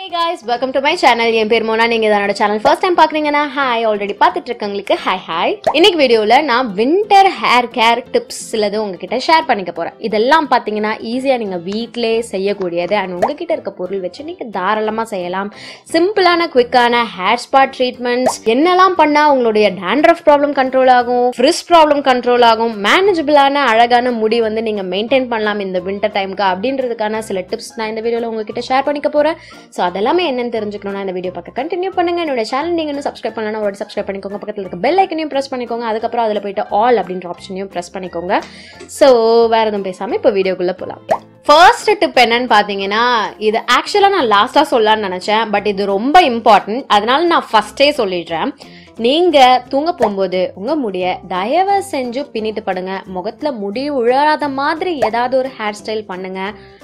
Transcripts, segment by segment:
guys welcome to my channel என் பேர் மோனா நீங்க என்னோட சேனல் ஃபர்ஸ்ட் டைம் பாக்குறீங்கன்னா ஹாய் ஆல்ரெடி பார்த்துட்டு இருக்கவங்களுக்கு ஹாய் ஹாய் இன்னைக்கு வீடியோல நான் வின்டர் ஹேர் கேர் டிப்ஸ் சிலது உங்ககிட்ட ஷேர் பண்ணிக்க போறேன் இதெல்லாம் பாத்தீங்கன்னா ஈஸியா நீங்க வீட்டிலே செய்யக்கூடியது அண்ட் உங்ககிட்ட இருக்க பொருள் வச்சு நீங்க தாராளமா செய்யலாம் சிம்பிளான குவிக்கான ஹேர் ஸ்பா ட்ரீட்மெண்ட்ஸ் என்னெல்லாம் பண்ணா உங்களுடைய டேண்ட்ரஃப் ப்ராப்ளம் கண்ட்ரோல் ஆகும் ஃப்ரிஸ் ப்ராப்ளம் கண்ட்ரோல் ஆகும் மேனேஜபிளான அழகான முடி வந்து நீங்க மெயின்டைன் பண்ணலாம் இந்த வின்டர் டைம்க்கு அப்படின்றதுக்கான சில டிப்ஸ் நான் இந்த வீடியோல உங்ககிட்ட ஷேர் பண்ணிக்க போறேன் ஸோ அதெல்லாமே என்னன்னு தெரிஞ்சுக்கணும்னா இந்த வீடியோ பார்க்க கண்டினியூ பண்ணுங்க என்னோட சேனல் நீங்க இன்னும் சப்ஸ்கிரைப் பண்ணலாம் ஒரு சப்ஸ்கிரைப் பண்ணிக்கோங்க பக்கத்தில் இருக்க பெல் ஐக்கனையும் ப்ரெஸ் பண்ணிக்கோங்க அதுக்கப்புறம் அதில் போயிட்டு ஆல் அப்படின்ற ஆப்ஷனையும் ப்ரெஸ் பண்ணிக்கோங்க ஸோ வேற எதுவும் பேசாம இப்போ வீடியோக்குள்ள போகலாம் ஃபர்ஸ்ட் டிப் என்னன்னு பார்த்தீங்கன்னா இது ஆக்சுவலாக நான் லாஸ்ட்டாக சொல்லலாம்னு நினச்சேன் பட் இது ரொம்ப இம்பார்ட்டன்ட் அதனால நான் ஃபர்ஸ்டே சொல்லிடுறேன் நீங்க தூங்க போகும்போது உங்க முடிய தயவு செஞ்சு பின்னிட்டு படுங்க முகத்துல முடி உழாத மாதிரி ஏதாவது ஒரு ஹேர் ஸ்டைல் பண்ணுங்க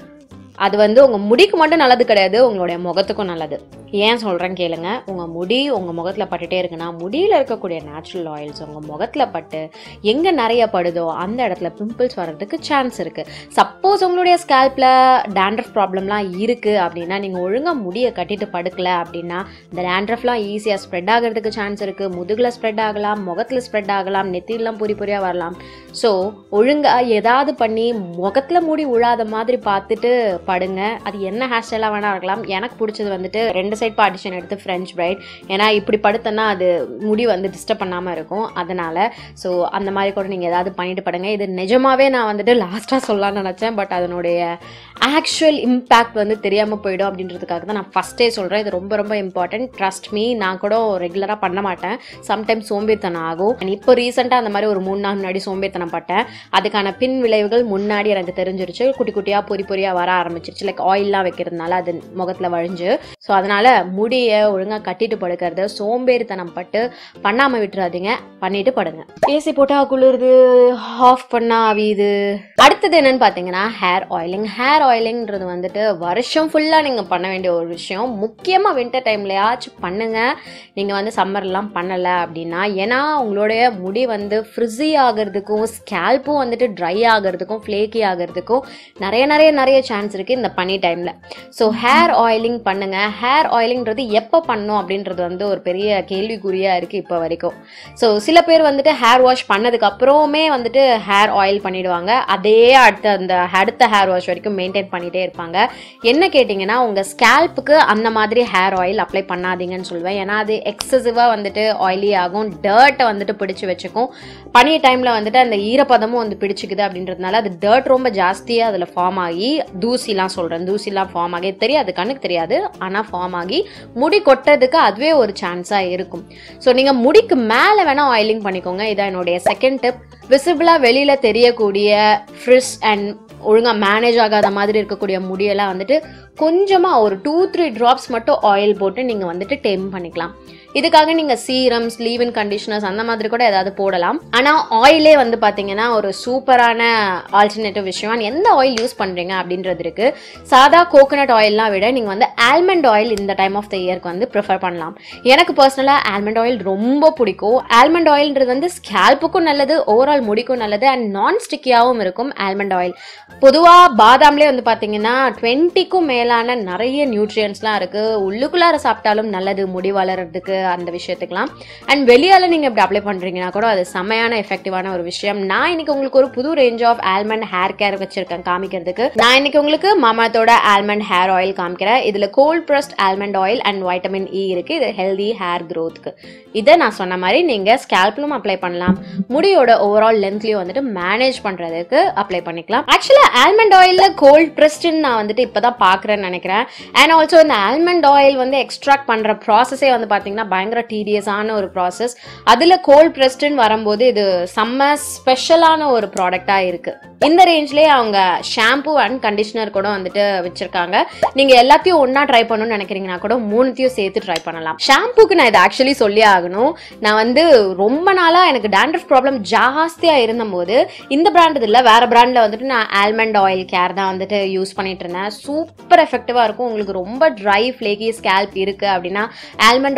அது வந்து உங்க முடிக்கு மட்டும் நல்லது கிடையாது உங்களுடைய முகத்துக்கும் நல்லது ஏன் சொல்றேன் கேளுங்க உங்க முடி உங்க முகத்துல பட்டுட்டே இருக்குன்னா முடியில இருக்கக்கூடிய நேச்சுரல் ஆயில்ஸ் உங்க முகத்துல பட்டு எங்க நிறைய படுதோ அந்த இடத்துல பிம்பிள்ஸ் வர்றதுக்கு சான்ஸ் இருக்கு சப்போஸ் உங்களுடைய ஸ்கேல்ப்ல டேண்ட்ரஃப் ப்ராப்ளம்லாம் இருக்கு அப்படின்னா நீங்க ஒழுங்கா முடியை கட்டிட்டு படுக்கல அப்படின்னா இந்த டேண்ட்ரஃப்லாம் ஈஸியா ஸ்ப்ரெட் ஆகிறதுக்கு சான்ஸ் இருக்கு முதுகுல ஸ்ப்ரெட் ஆகலாம் முகத்துல ஸ்ப்ரெட் ஆகலாம் நெத்திலாம் பொறி பொறியா வரலாம் ஸோ ஒழுங்கா ஏதாவது பண்ணி முகத்துல முடி உழாத மாதிரி பார்த்துட்டு படுங்க அது என்ன ஹேர் ஸ்டைலாக வேணா இருக்கலாம் எனக்கு பிடிச்சது வந்துட்டு ரெண்டு சைட் பார்ட்டிஷன் எடுத்து ஃப்ரெஞ்ச் பிரைட் ஏன்னா இப்படி படுத்தனா அது முடி வந்து டிஸ்டர்ப் பண்ணாமல் இருக்கும் அதனால ஸோ அந்த மாதிரி கூட நீங்கள் ஏதாவது பண்ணிட்டு படுங்க இது நிஜமாவே நான் வந்துட்டு லாஸ்ட்டாக சொல்லலாம்னு நினச்சேன் பட் அதனுடைய ஆக்சுவல் இம்பேக்ட் வந்து தெரியாமல் போயிடும் அப்படின்றதுக்காக தான் நான் ஃபஸ்ட்டே சொல்கிறேன் இது ரொம்ப ரொம்ப இம்பார்ட்டன்ட் ட்ரஸ்ட் மீ நான் கூட ரெகுலராக பண்ண மாட்டேன் சம்டைம்ஸ் சோம்பேறித்தனம் ஆகும் அண்ட் இப்போ ரீசெண்டாக அந்த மாதிரி ஒரு மூணு நாள் முன்னாடி சோம்பேறித்தனம் பட்டேன் அதுக்கான பின் விளைவுகள் முன்னாடி எனக்கு தெரிஞ்சிருச்சு குட்டி குட்டியாக பொறி பொறியாக வர ஆரம்பிச்சிருச்சு லைக் ஆயில்லாம் வைக்கிறதுனால அது முகத்தில் வழிஞ்சு ஸோ அதனால முடியை ஒழுங்காக கட்டிட்டு படுக்கிறது சோம்பேறித்தனம் பட்டு பண்ணாமல் விட்டுறாதீங்க பண்ணிட்டு படுங்க ஏசி போட்டா குளிருது ஆஃப் பண்ணா அவியுது அடுத்தது என்னன்னு பார்த்தீங்கன்னா ஹேர் ஆயிலிங் ஹேர் ஆயிலிங்கிறது வந்துட்டு வருஷம் ஃபுல்லாக நீங்கள் பண்ண வேண்டிய ஒரு விஷயம் முக்கியமாக வின்டர் டைம்லயாச்சும் பண்ணுங்க நீங்கள் வந்து சம்மர்லாம் பண்ணலை அப்படின்னா ஏன்னா உங்களுடைய முடி வந்து ஃப்ரிஸி ஆகிறதுக்கும் ஸ்கேல்ப்பும் வந்துட்டு ட்ரை ஆகிறதுக்கும் ஃப்ளேக்கி ஆகிறதுக்கும் நிறைய நிறைய நிறைய சான்ஸ் இருக்குது இந்த பனி டைமில் ஸோ ஹேர் ஆயிலிங் பண்ணுங்க ஹேர் ஆயிலிங்கிறது எப்போ பண்ணணும் அப்படின்றது வந்து ஒரு பெரிய கேள்விக்குறியாக இருக்குது இப்போ வரைக்கும் ஸோ சில பேர் வந்துட்டு ஹேர் வாஷ் பண்ணதுக்கு அப்புறமே வந்துட்டு ஹேர் ஆயில் பண்ணிடுவாங்க அதே அடுத்த அந்த அடுத்த ஹேர் வாஷ் வரைக்கும் மெயின்டைன் பண்ணிகிட்டே இருப்பாங்க என்ன கேட்டிங்கன்னா உங்கள் ஸ்கேல்ப்புக்கு அந்த மாதிரி ஹேர் ஆயில் அப்ளை பண்ணாதீங்கன்னு சொல்லுவேன் ஏன்னா அது எக்ஸசிவாக வந்துட்டு ஆயிலி ஆகும் டர்ட்டை வந்துட்டு பிடிச்சி வச்சுக்கும் பனி டைமில் வந்துட்டு அந்த ஈரப்பதமும் வந்து பிடிச்சிக்குது அப்படின்றதுனால அது டர்ட் ரொம்ப ஜாஸ்தியாக அதில் ஃபார்ம் ஆகி தூசிலாம் சொல்கிறேன் தூசிலாம் ஃபார்ம் ஆகி தெரியாது கண்ணுக்கு தெரியாது ஆனால் ஃபார்ம் ஆகி முடி கொட்டதுக்கு அதுவே ஒரு சான்ஸாக இருக்கும் ஸோ நீங்கள் முடிக்கு மேலே வேணால் ஆயிலிங் பண்ணிக்கோங்க இதான் என்னுடைய செகண்ட் டிப் விசிபிளாக வெளியில் தெரியக்கூடிய ஃப்ரிஸ் அண்ட் ஒழுங்காக மேனேஜ் ஆகாத மாதிரி இருக்கக்கூடிய முடியெல்லாம் வந்துட்டு கொஞ்சமாக ஒரு டூ த்ரீ ட்ராப்ஸ் மட்டும் ஆயில் போட்டு நீங்கள் வந்துட்டு டேம் பண்ணிக்கலாம் இதுக்காக நீங்கள் சீரம்ஸ் லீவ் இன் கண்டிஷனர்ஸ் அந்த மாதிரி கூட ஏதாவது போடலாம் ஆனால் ஆயிலே வந்து பார்த்தீங்கன்னா ஒரு சூப்பரான ஆல்டர்னேட்டிவ் விஷயம் And எந்த ஆயில் யூஸ் பண்ணுறீங்க அப்படின்றது இருக்கு சாதா கோகோனட் ஆயில்லாம் விட நீங்கள் வந்து ஆல்மண்ட் ஆயில் இந்த டைம் ஆஃப் த இயர்க்கு வந்து ப்ரிஃபர் பண்ணலாம் எனக்கு பர்சனலாக ஆல்மண்ட் ஆயில் ரொம்ப பிடிக்கும் ஆல்மண்ட் ஆயில்ன்றது வந்து ஸ்கேல்ப்புக்கும் நல்லது ஓவரால் முடிக்கும் நல்லது அண்ட் நான் ஸ்டிக்கியாகவும் இருக்கும் ஆல்மண்ட் ஆயில் பொதுவாக பாதாம்லேயே வந்து பார்த்தீங்கன்னா டுவெண்ட்டிக்கும் மேலான நிறைய நியூட்ரியன்ஸ்லாம் இருக்குது உள்ளுக்குள்ளார சாப்பிட்டாலும் நல்லது முடி வளர்கிறதுக்கு அந்த விஷயத்துக்குலாம் அண்ட் வெளியால் நீங்கள் இப்படி அப்ளை பண்ணுறீங்கன்னா கூட அது செமையான எஃபெக்டிவான ஒரு விஷயம் நான் இன்னைக்கு உங்களுக்கு ஒரு புது range of almond hair care வச்சிருக்கேன் காமிக்கிறதுக்கு நான் இன்னைக்கு உங்களுக்கு மாமாத்தோட ஆல்மண்ட் ஹேர் ஆயில் காமிக்கிறேன் இதில் cold pressed almond oil and vitamin E இருக்குது இது ஹெல்தி ஹேர் க்ரோத்துக்கு இதை நான் சொன்ன மாதிரி நீங்கள் ஸ்கேல்ப்லும் அப்ளை பண்ணலாம் முடியோட ஓவரால் லென்த்லையும் வந்துட்டு மேனேஜ் பண்ணுறதுக்கு அப்ளை பண்ணிக்கலாம் ஆக்சுவலாக ஆல்மண்ட் ஆயிலில் கோல்ட் ப்ரெஸ்ட்னு நான் வந்துட்டு இப்போ தான் பார்க்குறேன்னு நினைக்கிறேன் அண்ட் ஆல்சோ இந்த ஆல்மண்ட் ஆயில் வந்து எக்ஸ்ட்ராக்ட் பண்ணுற ப்ராசஸே வந்து பார்த்தீங்கன்னா பயங்கர டீடியஸான ஒரு ப்ராசஸ் அதில் கோல்ட் ப்ரெஸ்ட்னு வரும்போது இது செம்ம ஸ்பெஷலான ஒரு ப்ராடக்டாக இருக்குது இந்த ரேஞ்ச்லேயே அவங்க ஷாம்பு அண்ட் கண்டிஷனர் கூட வந்துட்டு வச்சிருக்காங்க நீங்கள் எல்லாத்தையும் ஒன்றா ட்ரை பண்ணணும்னு நினைக்கிறீங்கன்னா கூட மூணுத்தையும் சேர்த்து ட்ரை பண்ணலாம் ஷாம்புக்கு நான் இதை ஆக்சுவலி சொல்லி ஆகணும் நான் வந்து ரொம்ப நாளாக எனக்கு டேண்ட்ரஃப் ப்ராப்ளம் ஜாஸ்தியாக இருந்தபோது இந்த பிராண்ட் இல்லை வேற பிராண்டில் வந்துட்டு நான் ஆல்மண்ட் ஆயில் கேர் தான் வந்துட்டு யூஸ் பண்ணிட்டு இருந்தேன் சூப்பர் எஃபெக்டிவாக இருக்கும் உங்களுக்கு ரொம்ப ட்ரை ஃப்ளேக்கி ஸ்கேல்ப் இருக்குது அப்படின்னா ஆல்மண்ட் ஆயில் ரேஞ்ச்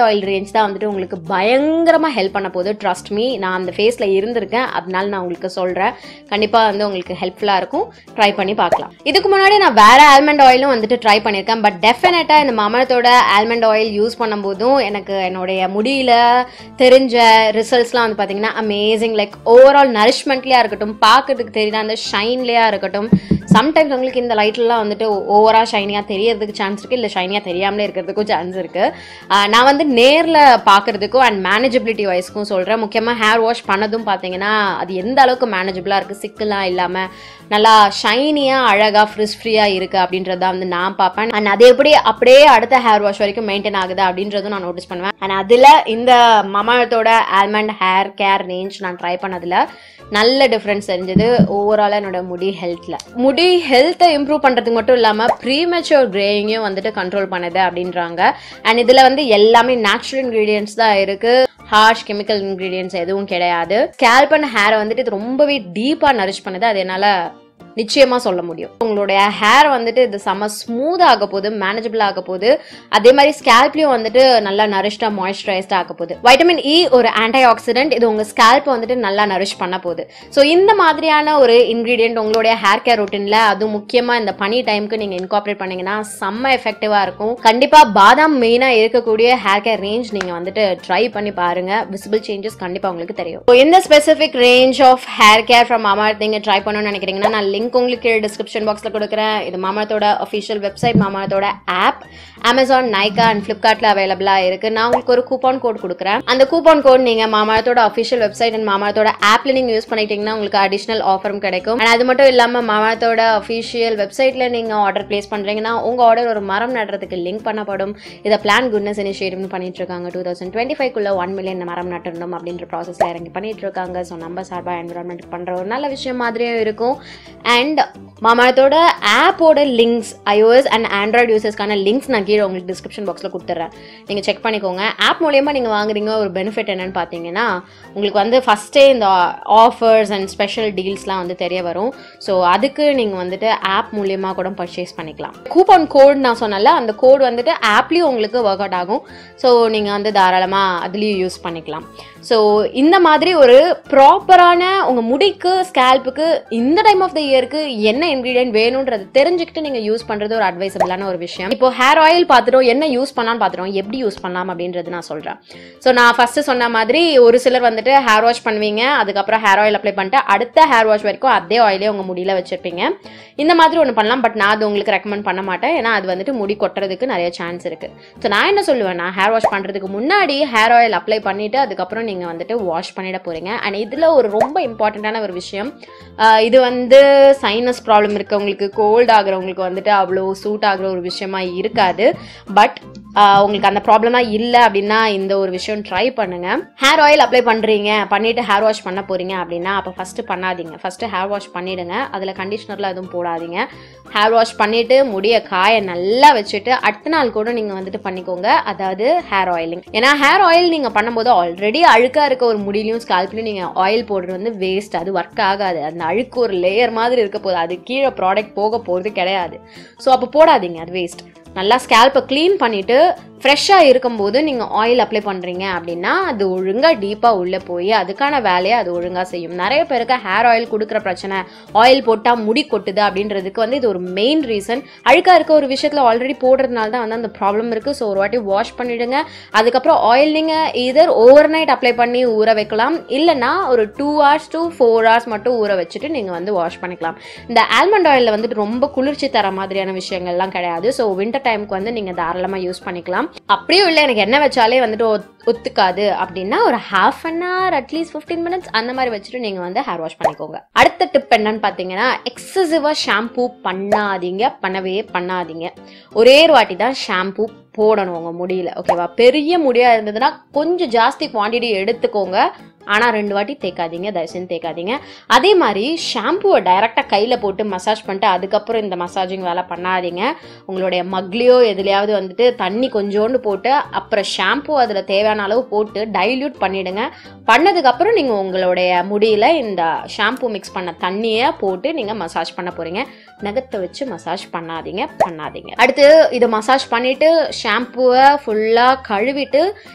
இன்க்ரீடியன்ஸ் தான் வந்துட்டு உங்களுக்கு பயங்கரமாக ஹெல்ப் பண்ண போகுது ட்ரஸ்ட் மீ நான் அந்த ஃபேஸில் இருந்திருக்கேன் அதனால நான் உங்களுக்கு சொல்கிறேன் கண்டிப்பாக வந்து உங்களுக்கு ஹெல்ப்ஃபுல்லாக இருக்கும் ட்ரை பண்ணி பார்க்கலாம் இதுக்கு முன்னாடி நான் வேற ஆல்மண்ட் ஆயிலும் வந்துட்டு ட்ரை பண்ணியிருக்கேன் பட் டெஃபினட்டாக இந்த மாமரத்தோட ஆல்மண்ட் ஆயில் யூஸ் பண்ணும்போதும் எனக்கு என்னுடைய முடியில தெரிஞ்ச ரிசல்ட்ஸ்லாம் வந்து பார்த்தீங்கன்னா அமேசிங் லைக் ஓவரால் நரிஷ்மெண்ட்லேயா இருக்கட்டும் பார்க்கறதுக்கு தெரியுற அந்த ஷைன்லேயா இருக்கட்டும் சம்டைம்ஸ் உங்களுக்கு இந்த லைட்லலாம் வந்துட்டு ஓவராக ஷைனியாக தெரியறதுக்கு சான்ஸ் இருக்குது இல்லை ஷைனியாக தெரியாமலே இருக்கிறதுக்கும் சான்ஸ் இருக்குது நான் வந்து நேரில் பார்க்குறதுக்கும் அண்ட் மேனேஜபிலிட்டி வைஸ்க்கும் சொல்கிறேன் முக்கியமாக ஹேர் வாஷ் பண்ணதும் பார்த்தீங்கன்னா அது எந்த அளவுக்கு மேனேஜபிளாக இருக்குது சிக்கெல்லாம் இல்லாமல் நல்லா ஷைனியாக அழகாக ஃப்ரிஸ் ஃப்ரீயாக இருக்குது அப்படின்றத வந்து நான் பார்ப்பேன் அண்ட் அது எப்படி அப்படியே அடுத்த ஹேர் வாஷ் வரைக்கும் மெயின்டைன் ஆகுது அப்படின்றதும் நான் நோட்டீஸ் பண்ணுவேன் அண்ட் அதில் இந்த மமாத்தோட ஆல்மண்ட் ஹேர் கேர் ரேஞ்ச் நான் ட்ரை பண்ணதில் நல்ல டிஃப்ரென்ஸ் தெரிஞ்சது ஓவராலாக என்னோட முடி ஹெல்த்தில் முடி ஹெல்த்தை இம்ப்ரூவ் பண்ணுறதுக்கு மட்டும் இல்லாமல் ப்ரீமெச்சோர் கிரேயிங்கும் வந்துட்டு கண்ட்ரோல் பண்ணுது அப்படின்றாங்க அண்ட் இதில் வந்து எல்லாமே நேச்சுரல் இன்க்ரீடியன்ஸ் தான் இருக்குது ஹார்ஷ் கெமிக்கல் இன்க்ரீடியன்ஸ் எதுவும் கிடையாது ஸ்கேல்ப் அண்ட் ஹேரை வந்துட்டு இது ரொம்பவே டீப்பாக நரிஷ் பண்ணுது அது என்னால் நிச்சயமா சொல்ல முடியும் உங்களுடைய ஹேர் வந்துட்டு இது செம்ம ஸ்மூத் ஆக போகுது மேனேஜபிள் ஆக போகுது அதே மாதிரி ஸ்கேல்ப்லயும் வந்துட்டு நல்லா நரிஷ்டா மாய்ஸ்சரைஸ்டா ஆக போகுது வைட்டமின் இ ஒரு ஆன்டி ஆக்சிடென்ட் இது உங்க ஸ்கேல்ப் வந்துட்டு நல்லா நரிஷ் பண்ண போகுது ஸோ இந்த மாதிரியான ஒரு இன்கிரீடியன்ட் உங்களுடைய ஹேர் கேர் ரொட்டீன்ல அதுவும் முக்கியமா இந்த பனி டைமுக்கு நீங்க இன்கார்பரேட் பண்ணீங்கன்னா செம்ம எஃபெக்டிவா இருக்கும் கண்டிப்பா பாதாம் மெயினா இருக்கக்கூடிய ஹேர் கேர் ரேஞ்ச் நீங்க வந்துட்டு ட்ரை பண்ணி பாருங்க விசிபிள் சேஞ்சஸ் கண்டிப்பா உங்களுக்கு தெரியும் So, இந்த specific range of hair care from Mamaearth நீங்க ட்ரை பண்ணணும்னு நினைக்கிறீங்கன்னா நான் லிங்க் உங்களுக்கு டிஸ்கிரிப்ஷன் பாக்ஸ்ல கொடுக்குறேன் இது மாமார்த்தோட அஃபிஷியல் வெப்சைட் மாமார்த்தோட ஆப் அமேசான் நைகா அண்ட் ஃபிளிப்கார்ட்ல அவைலபிளா இருக்கு நான் உங்களுக்கு ஒரு கூப்பான் கோட் கொடுக்குறேன் அந்த கூப்பான் கோட் நீங்க மாமார்த்தோட அஃபிஷியல் வெப்சைட் அண்ட் மாமார்த்தோட ஆப்ல நீங்க யூஸ் பண்ணிட்டீங்கன்னா உங்களுக்கு அடிஷனல் ஆஃபரும் கிடைக்கும் அண்ட் அது மட்டும் இல்லாம மாமார்த்தோட அஃபிஷியல் வெப்சைட்ல நீங்க ஆர்டர் பிளேஸ் பண்றீங்கன்னா உங்க ஆர்டர் ஒரு மரம் நடுறதுக்கு லிங்க் பண்ணப்படும் இதை பிளான் குட்னஸ் இனிஷியேட்டிவ்னு பண்ணிட்டு இருக்காங்க டூ தௌசண்ட் டுவெண்ட்டி ஃபைவ்க்குள்ள ஒன் மில்லியன் மரம் நட்டணும் அப்படின்ற ப்ராசஸ்ல இறங்கி பண்ணிட்டு இருக்காங்க ஸோ நம்ம சார்பாக என்விரான்மெண்ட் பண்ற ஒரு நல்ல விஷயம் மாதிரியும் இருக்கும் அண்ட் மாமரத்தோட ஆப்போட லிங்க்ஸ் iOS அண்ட் ஆண்ட்ராய்டு யூசர்ஸ்க்கான லிங்க்ஸ் நான் கீழே உங்களுக்கு டிஸ்கிரிப்ஷன் பாக்ஸில் கொடுத்துட்றேன் நீங்கள் செக் பண்ணிக்கோங்க ஆப் மூலியமாக நீங்கள் வாங்குறீங்க ஒரு பெனிஃபிட் என்னன்னு பார்த்தீங்கன்னா உங்களுக்கு வந்து ஃபஸ்ட்டே இந்த ஆஃபர்ஸ் அண்ட் ஸ்பெஷல் டீல்ஸ்லாம் வந்து தெரிய வரும் ஸோ அதுக்கு நீங்கள் வந்துட்டு ஆப் மூலியமாக கூட பர்ச்சேஸ் பண்ணிக்கலாம் கூப்பன் கோட் நான் சொன்னல அந்த கோட் வந்துட்டு ஆப்லேயும் உங்களுக்கு ஒர்க் அவுட் ஆகும் ஸோ நீங்கள் வந்து தாராளமாக அதுலேயும் யூஸ் பண்ணிக்கலாம் ஸோ இந்த மாதிரி ஒரு ப்ராப்பரான உங்கள் முடிக்கு ஸ்கேல்ப்புக்கு இந்த டைம் ஆஃப் த இயருக்கு என்ன இன்க்ரீடியன்ட் வேணுன்றது தெரிஞ்சுக்கிட்டு நீங்கள் யூஸ் பண்ணுறது ஒரு அட்வைசபிளான ஒரு விஷயம் இப்போ ஹேர் ஆயில் பார்த்துட்டோம் என்ன யூஸ் பண்ணலாம்னு பார்த்துட்டோம் எப்படி யூஸ் பண்ணலாம் அப்படின்றது நான் சொல்கிறேன் ஸோ நான் ஃபஸ்ட்டு சொன்ன மாதிரி ஒரு சிலர் வந்துட்டு ஹேர் வாஷ் பண்ணுவீங்க அதுக்கப்புறம் ஹேர் ஆயில் அப்ளை பண்ணிட்டு அடுத்த ஹேர் வாஷ் வரைக்கும் அதே ஆயிலே உங்கள் முடியல வச்சிருப்பீங்க இந்த மாதிரி ஒன்று பண்ணலாம் பட் நான் அது உங்களுக்கு ரெக்கமெண்ட் பண்ண மாட்டேன் ஏன்னா அது வந்துட்டு முடி கொட்டுறதுக்கு நிறைய சான்ஸ் இருக்குது ஸோ நான் என்ன சொல்லுவேன்னா ஹேர் வாஷ் பண்ணுறதுக்கு முன்னாடி ஹேர் ஆயில் அப்ளை பண்ணிவிட்டு அதுக்கப்புறம் நீங்கள் வந்துட்டு வாஷ் பண்ணிட போகிறீங்க அண்ட் இதில் ஒரு ரொம்ப இம்பார்ட்டண்ட்டான ஒரு விஷயம் ஆஹ் இது வந்து சைனஸ் ப்ராப்ளம் இருக்கவங்களுக்கு கோல்ட் ஆகுறவங்களுக்கு வந்துட்டு அவ்வளோ சூட் ஆகுற ஒரு விஷயமா இருக்காது பட் உங்களுக்கு அந்த ப்ராப்ளமாக இல்லை அப்படின்னா இந்த ஒரு விஷயம் ட்ரை பண்ணுங்க ஹேர் ஆயில் அப்ளை பண்ணுறீங்க பண்ணிட்டு ஹேர் வாஷ் பண்ண போறீங்க அப்படின்னா அப்போ ஃபஸ்ட்டு பண்ணாதீங்க ஃபஸ்ட்டு ஹேர் வாஷ் பண்ணிடுங்க அதில் கண்டிஷனர்லாம் எதுவும் போடாதீங்க ஹேர் வாஷ் பண்ணிட்டு முடிய காய நல்லா வச்சுட்டு அடுத்த நாள் கூட நீங்கள் வந்துட்டு பண்ணிக்கோங்க அதாவது ஹேர் ஆயிலிங் ஏன்னா ஹேர் ஆயில் நீங்கள் பண்ணும்போது ஆல்ரெடி அழுக்காக இருக்க ஒரு முடியிலையும் ஸ்கால்ப்லையும் நீங்கள் ஆயில் போடுறது வந்து வேஸ்ட் அது ஒர்க் ஆகாது அந்த அழுக்கு ஒரு லேயர் மாதிரி இருக்க போகுது அது கீழே ப்ராடக்ட் போக போகிறது கிடையாது ஸோ அப்போ போடாதீங்க அது வேஸ்ட் நல்லா ஸ்கேல்ப்பை க்ளீன் பண்ணிவிட்டு ஃப்ரெஷ்ஷாக இருக்கும்போது நீங்கள் ஆயில் அப்ளை பண்ணுறீங்க அப்படின்னா அது ஒழுங்காக டீப்பாக உள்ளே போய் அதுக்கான வேலையை அது ஒழுங்காக செய்யும் நிறைய பேருக்கு ஹேர் ஆயில் கொடுக்குற பிரச்சனை ஆயில் போட்டால் முடி கொட்டுது அப்படின்றதுக்கு வந்து இது ஒரு மெயின் ரீசன் அழுக்காக இருக்க ஒரு விஷயத்தில் ஆல்ரெடி போடுறதுனால தான் வந்து அந்த ப்ராப்ளம் இருக்குது ஸோ ஒரு வாட்டி வாஷ் பண்ணிவிடுங்க அதுக்கப்புறம் ஆயில் நீங்கள் இதர் ஓவர் நைட் அப்ளை பண்ணி ஊற வைக்கலாம் இல்லைன்னா ஒரு two hours to four hours மட்டும் ஊற வச்சுட்டு நீங்கள் வந்து வாஷ் பண்ணிக்கலாம் இந்த ஆல்மண்ட் ஆயிலில் வந்துட்டு ரொம்ப குளிர்ச்சி தர மாதிரியான விஷயங்கள்லாம் கிடையாது ஸோ வின்டர் டைமுக்கு வந்து நீங்கள் தாராளமாக யூஸ் பண்ணிக்கலாம் அப்படியும் இல்லை எனக்கு என்ன வச்சாலே வந்துட்டு ஒத்- ஒத்துக்காது அப்படின்னா ஒரு half an hour at least fifteen minutes அந்த மாதிரி வச்சுட்டு நீங்கள் வந்து ஹேர் வாஷ் பண்ணிக்கோங்க அடுத்த டிப் என்னன்னு பார்த்தீங்கன்னா எக்ஸசிவாக ஷாம்பூ பண்ணாதீங்க பண்ணவே பண்ணாதீங்க ஒரே ஒரு வாட்டி தான் ஷாம்பூ போடணும் உங்கள் முடியல ஓகேவா பெரிய முடியாக இருந்ததுன்னா கொஞ்சம் ஜாஸ்தி குவான்டிட்டி எடுத்துக்கோங்க ஆனால் ரெண்டு வாட்டி தேய்க்காதீங்க தயவு செஞ்சு தேய்க்காதீங்க அதே மாதிரி ஷாம்புவை டைரெக்டாக கையில் போட்டு மசாஜ் பண்ணிட்டு அதுக்கப்புறம் இந்த மசாஜிங் வேலை பண்ணாதீங்க உங்களுடைய மக்லேயோ எதுலையாவது வந்துட்டு தண்ணி கொஞ்சோண்டு போட்டு அப்புறம் ஷாம்பு அதில் தேவையான அளவு போட்டு டைல்யூட் பண்ணிடுங்க பண்ணதுக்கப்புறம் நீங்கள் உங்களுடைய முடியல இந்த ஷாம்பு மிக்ஸ் பண்ண தண்ணியை போட்டு நீங்கள் மசாஜ் பண்ண போகிறீங்க நகத்தை வச்சு மசாஜ் பண்ணாதீங்க பண்ணாதீங்க அடுத்து இதை மசாஜ் பண்ணிவிட்டு ஷாம்புவை ஃபுல்லாக கழுவிட்டு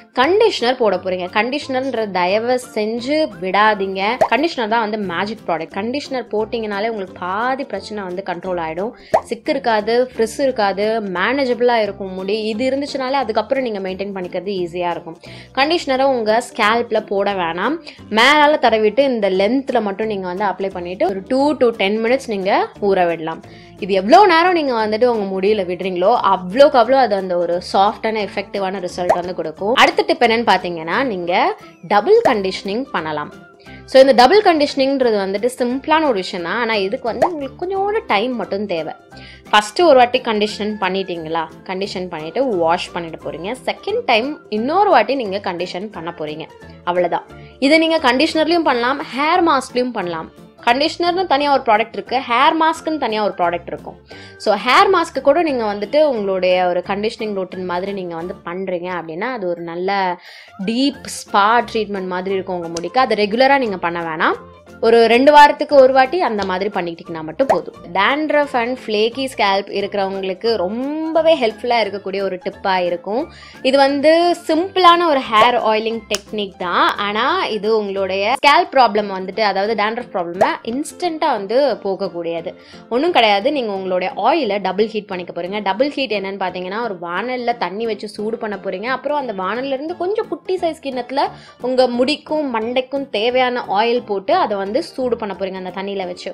கண்டிஷனர் போட போறீங்க கண்டிஷனர்ன்ற தயவு செஞ்சு விடாதீங்க கண்டிஷனர் தான் வந்து மேஜிக் ப்ராடக்ட் கண்டிஷனர் போட்டிங்கனாலே உங்களுக்கு பாதி பிரச்சனை வந்து கண்ட்ரோல் ஆகிடும் சிக்கு இருக்காது ஃப்ரிஸ் இருக்காது மேனேஜபிளாக இருக்கும் முடி இது இருந்துச்சுனாலே அதுக்கப்புறம் நீங்கள் மெயின்டைன் பண்ணிக்கிறது ஈஸியாக இருக்கும் கண்டிஷனரை உங்கள் ஸ்கேல்பில் போட வேணாம் மேலால் தடவிட்டு இந்த லென்த்தில் மட்டும் நீங்கள் வந்து அப்ளை பண்ணிவிட்டு ஒரு டூ டு டென் மினிட்ஸ் நீங்கள் ஊற விடலாம் இது எவ்வளோ நேரம் நீங்கள் வந்துட்டு உங்கள் முடியில் விடுறீங்களோ அவ்வளோக்கு அவ்வளோ அது அந்த ஒரு சாஃப்டான எஃபெக்டிவான ரிசல்ட் வந்து கொடுக்கும் அடுத்த டிப் என்னன்னு பார்த்தீங்கன்னா நீங்கள் டபுள் கண்டிஷனிங் பண்ணலாம் ஸோ இந்த டபுள் கண்டிஷனிங்கிறது வந்துட்டு சிம்பிளான ஒரு விஷயம் தான் ஆனால் இதுக்கு வந்து உங்களுக்கு கொஞ்சோட டைம் மட்டும் தேவை ஃபஸ்ட்டு ஒரு வாட்டி கண்டிஷன் பண்ணிட்டீங்களா கண்டிஷன் பண்ணிவிட்டு வாஷ் பண்ணிட்டு போகிறீங்க செகண்ட் டைம் இன்னொரு வாட்டி நீங்கள் கண்டிஷன் பண்ண போகிறீங்க அவ்வளோதான் இதை நீங்கள் கண்டிஷனர்லையும் பண்ணலாம் ஹேர் மாஸ்க்லையும் பண்ணலாம் கண்டிஷனர்னு தனியாக ஒரு ப்ராடக்ட் இருக்குது ஹேர் மாஸ்க்குன்னு தனியாக ஒரு ப்ராடக்ட் இருக்கும் ஸோ ஹேர் மாஸ்க்கு கூட நீங்கள் வந்துட்டு உங்களுடைய ஒரு கண்டிஷனிங் ரொட்டின் மாதிரி நீங்கள் வந்து பண்ணுறீங்க அப்படின்னா அது ஒரு நல்ல டீப் ஸ்பா ட்ரீட்மெண்ட் மாதிரி இருக்கும் உங்கள் முடிக்கு அதை ரெகுலராக நீங்கள் பண்ண வேணாம் ஒரு ரெண்டு வாரத்துக்கு ஒரு வாட்டி அந்த மாதிரி பண்ணிக்கிட்டிங்கன்னா மட்டும் போதும் டேண்ட்ரஃப் அண்ட் ஃப்ளேக்கி ஸ்கேல்ப் இருக்கிறவங்களுக்கு ரொம்பவே ஹெல்ப்ஃபுல்லாக இருக்கக்கூடிய ஒரு டிப்பாக இருக்கும் இது வந்து சிம்பிளான ஒரு ஹேர் ஆயிலிங் டெக்னிக் தான் ஆனால் இது உங்களுடைய ஸ்கேல்ப் ப்ராப்ளம் வந்துட்டு அதாவது டேண்ட்ரஃப் ப்ராப்ளமை இன்ஸ்டண்ட்டாக வந்து போகக்கூடியது ஒன்றும் கிடையாது நீங்கள் உங்களுடைய ஆயிலை டபுள் ஹீட் பண்ணிக்க போகிறீங்க டபுள் ஹீட் என்னன்னு பார்த்தீங்கன்னா ஒரு வானலில் தண்ணி வச்சு சூடு பண்ண போகிறீங்க அப்புறம் அந்த வானல்ல இருந்து கொஞ்சம் குட்டி சைஸ் கிண்ணத்தில் உங்கள் முடிக்கும் மண்டைக்கும் தேவையான ஆயில் போட்டு அதை வந்து சூடு பண்ண போகிறீங்க அந்த தண்ணியில் வச்சு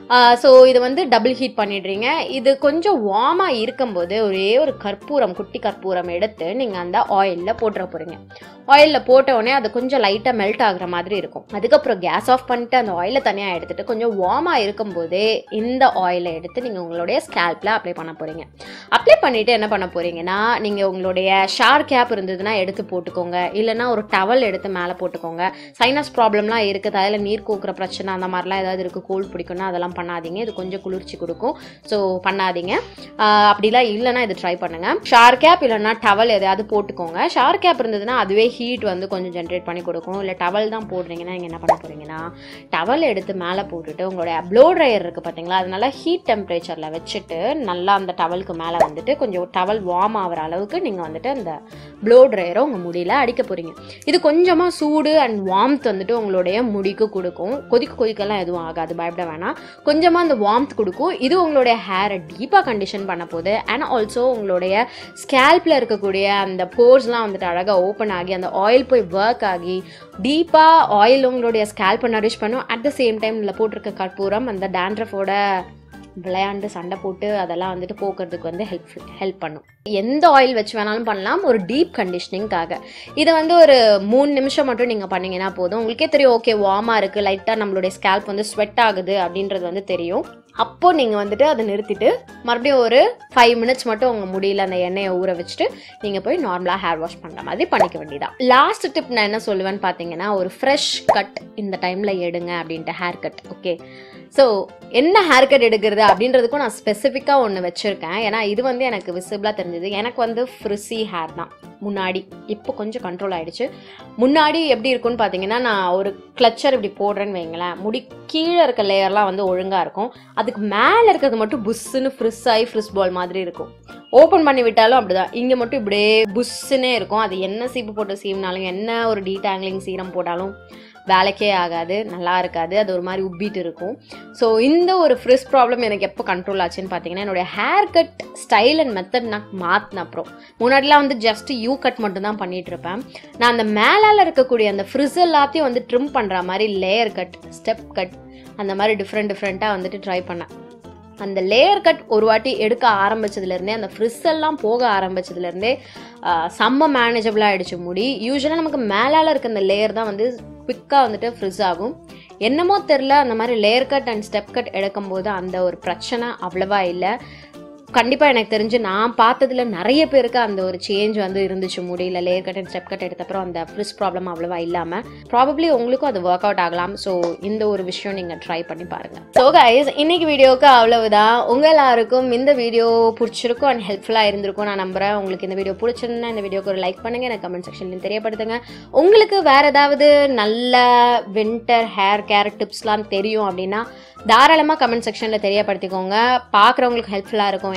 ஸோ இது வந்து டபுள் ஹீட் பண்ணிடுறீங்க இது கொஞ்சம் வார்மாக இருக்கும்போது ஒரே ஒரு கற்பூரம் குட்டி கற்பூரம் எடுத்து நீங்கள் அந்த ஆயிலில் போட்டுற போகிறீங்க ஆயிலில் போட்ட உடனே அது கொஞ்சம் லைட்டாக மெல்ட் ஆகுற மாதிரி இருக்கும் அதுக்கப்புறம் கேஸ் ஆஃப் பண்ணிட்டு அந்த ஆயிலை தனியாக எடுத்துட்டு கொஞ்சம் வார்மாக இருக்கும்போதே இந்த ஆயிலை எடுத்து நீங்கள் உங்களுடைய ஸ்கேல்பில் அப்ளை பண்ண போகிறீங்க அப்ளை பண்ணிவிட்டு என்ன பண்ண போகிறீங்கன்னா நீங்கள் உங்களுடைய ஷார் கேப் இருந்ததுன்னா எடுத்து போட்டுக்கோங்க இல்லைன்னா ஒரு டவல் எடுத்து மேலே போட்டுக்கோங்க சைனஸ் ப்ராப்ளம்லாம் இருக்குது தலையில் நீர் கூக்குற பிரச்சனை அந்த மாதிரிலாம் ஏதாவது இருக்குது கோல்டு பிடிக்கும்னா அதெல்லாம் பண்ணாதீங்க இது கொஞ்சம் குளிர்ச்சி கொடுக்கும் ஸோ பண்ணாதீங்க ஆஹ் அப்படிலாம் இல்லைன்னா இது ட்ரை பண்ணுங்கள் ஷார் கேப் இல்லைன்னா டவல் எதையாவது போட்டுக்கோங்க ஷார் கேப் இருந்ததுன்னா அதுவே ஹீட் வந்து கொஞ்சம் ஜென்ரேட் பண்ணி கொடுக்கும் இல்லை டவல் தான் போடுறீங்கன்னா நீங்கள் என்ன பண்ண போகிறீங்கன்னா டவல் எடுத்து மேலே போட்டுட்டு உங்களுடைய ப்ளோ ட்ரையர் இருக்குது பார்த்தீங்களா அது நல்லா ஹீட் டெம்பரேச்சரில் வச்சுட்டு நல்லா அந்த டவலுக்கு மேலே வந்துட்டு கொஞ்சம் டவல் வார்ம் ஆகிற அளவுக்கு நீங்கள் வந்துட்டு அந்த ப்ளோ ட்ரையரை உங்கள் முடியில் அடிக்க போகிறீங்க இது கொஞ்சமாக சூடு அண்ட் வார்ம்த் வந்துட்டு உங்களுடைய முடிக்கு கொடுக்கும் கொதிக்க கொதிக்கெல்லாம் எதுவும் ஆகாது பயப்பட வேணாம் கொஞ்சமாக அந்த வார்ம்த் கொடுக்கும் இது உங்களுடைய ஹேரை டீப்பாக கண்டிஷன் பண்ண போகுது அண்ட் ஆல்சோ உங்களுடைய ஸ்கேல்பில் இருக்கக்கூடிய அந்த போர்ஸ்லாம் வந்துட்டு அழகாக ஓப்பன் ஆகி அந்த ஆயில் போய் ஒர்க் ஆகி டீப்பாக ஆயில் உங்களுடைய ஸ்கேல்பை நரிஷ் பண்ணும் அட் த சேம் டைம் இதில் போட்டிருக்க கற்பூரம் அந்த டேண்ட்ரஃபோட விளையாண்டு சண்டை போட்டு அதெல்லாம் வந்துட்டு போக்குறதுக்கு வந்து ஹெல்ப் ஹெல்ப் பண்ணும் எந்த ஆயில் வச்சு வேணாலும் பண்ணலாம் ஒரு டீப் கண்டிஷனிங்காக இதை வந்து ஒரு மூணு நிமிஷம் மட்டும் நீங்கள் பண்ணீங்கன்னா போதும் உங்களுக்கே தெரியும் ஓகே வார்மாக இருக்குது லைட்டாக நம்மளுடைய ஸ்கேல்ப் வந்து ஸ்வெட் ஆகுது அப்படின்றது வந்து தெரியும் அப்போ நீங்கள் வந்துட்டு அதை நிறுத்திட்டு மறுபடியும் ஒரு ஃபைவ் மினிட்ஸ் மட்டும் உங்கள் முடியல அந்த எண்ணெயை ஊற வச்சுட்டு நீங்கள் போய் நார்மலாக ஹேர் வாஷ் பண்ணுற மாதிரி பண்ணிக்க வேண்டியதான் லாஸ்ட் டிப் நான் என்ன சொல்லுவேன்னு பார்த்தீங்கன்னா ஒரு ஃப்ரெஷ் கட் இந்த டைமில் எடுங்க அப்படின்ட்டு ஹேர் கட் ஓகே ஸோ என்ன ஹேர் கட் எடுக்கிறது அப்படின்றதுக்கும் நான் ஸ்பெசிஃபிக்காக ஒன்று வச்சுருக்கேன் ஏன்னா இது வந்து எனக்கு விசிபிளாக தெரிஞ்சது எனக்கு வந்து ஃப்ரிஸி ஹேர் தான் முன்னாடி இப்போ கொஞ்சம் கண்ட்ரோல் ஆயிடுச்சு முன்னாடி எப்படி இருக்கும்னு பார்த்தீங்கன்னா நான் ஒரு கிளச்சர் இப்படி போடுறேன்னு வைங்களேன் முடி கீழே இருக்க லேயர்லாம் வந்து ஒழுங்காக இருக்கும் அதுக்கு மேலே இருக்கிறது மட்டும் புஷ்ஷுன்னு ஃப்ரிஸ் ஆகி ஃப்ரிஸ் பால் மாதிரி இருக்கும் ஓப்பன் பண்ணி விட்டாலும் அப்படிதான் இங்கே மட்டும் இப்படியே புஷ்ஷுன்னே இருக்கும் அது என்ன சீப்பு போட்டு சீவினாலும் என்ன ஒரு டீடாங்கிளிங் சீரம் போட்டாலும் வேலைக்கே ஆகாது நல்லா இருக்காது அது ஒரு மாதிரி உப்பிட்டு இருக்கும் ஸோ இந்த ஒரு ஃப்ரிஸ் ப்ராப்ளம் எனக்கு எப்போ கண்ட்ரோல் ஆச்சுன்னு பார்த்தீங்கன்னா என்னுடைய haircut style and method நான் மாற்றின அப்புறம் முன்னாடிலாம் வந்து ஜஸ்ட் யூ கட் மட்டும் தான் பண்ணிட்டு இருப்பேன் நான் அந்த மேலால் இருக்கக்கூடிய அந்த ஃப்ரிஸ் எல்லாத்தையும் வந்து ட்ரிம் பண்ணுற மாதிரி லேயர் கட் ஸ்டெப் கட் அந்த மாதிரி டிஃப்ரெண்ட் டிஃப்ரெண்ட்டாக வந்துட்டு ட்ரை பண்ணேன் அந்த லேயர் கட் ஒரு வாட்டி எடுக்க ஆரம்பிச்சதுலேருந்தே அந்த ஃப்ரிஸ் எல்லாம் போக ஆரம்பிச்சதுலேருந்தே செம்ம மேனேஜபிளாக ஆகிடுச்சு முடி யூஸ்வலாக நமக்கு மேலால் இருக்க அந்த லேயர் தான் வந்து குவிக்காக வந்துட்டு ஃப்ரிஸ் ஆகும் என்னமோ தெரில அந்த மாதிரி layer cut and step cut எடுக்கும்போது அந்த ஒரு பிரச்சனை அவ்வளவா இல்லை கண்டிப்பாக எனக்கு தெரிஞ்சு நான் பார்த்ததுல நிறைய பேருக்கு அந்த ஒரு சேஞ்ச் வந்து இருந்துச்சு முடியல layer cut and step cut எடுத்தப்பறம் அந்த ஃப்ரிஸ் ப்ராப்ளம் அவ்வளவா இல்லாமல் ப்ராபப்ளி உங்களுக்கும் அது ஒர்க் அவுட் ஆகலாம் ஸோ இந்த ஒரு விஷயம் நீங்கள் ட்ரை பண்ணி பாருங்கள் ஸோ கைஸ் இன்னைக்கு வீடியோவுக்கு அவ்வளவுதான் உங்கள் எல்லாருக்கும் இந்த வீடியோ பிடிச்சிருக்கும் அண்ட் ஹெல்ப்ஃபுல்லாக இருந்திருக்கும் நான் நம்புறேன் உங்களுக்கு இந்த வீடியோ பிடிச்சிருந்தா இந்த வீடியோக்கு ஒரு லைக் பண்ணுங்க எனக்கு கமெண்ட் செக்ஷன்லையும் தெரியப்படுத்துங்க உங்களுக்கு வேற ஏதாவது நல்ல வின்டர் ஹேர் கேர் டிப்ஸ்லாம் தெரியும் அப்படின்னா தாராளமாக கமெண்ட் செக்ஷனில் தெரியப்படுத்திக்கோங்க பார்க்குறவங்களுக்கு ஹெல்ப்ஃபுல்லாக இருக்கும்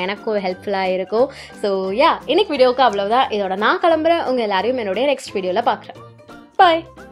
எனக்கும் ஹெல்ப்ஃபுல்லாக இருக்கும் ஸோ யா இன்னைக்கு வீடியோவுக்கு அவ்வளோதான் இதோட நான் கிளம்புறேன் உங்கள் எல்லாரையும் என்னுடைய நெக்ஸ்ட் வீடியோவில் பார்க்குறேன் பாய்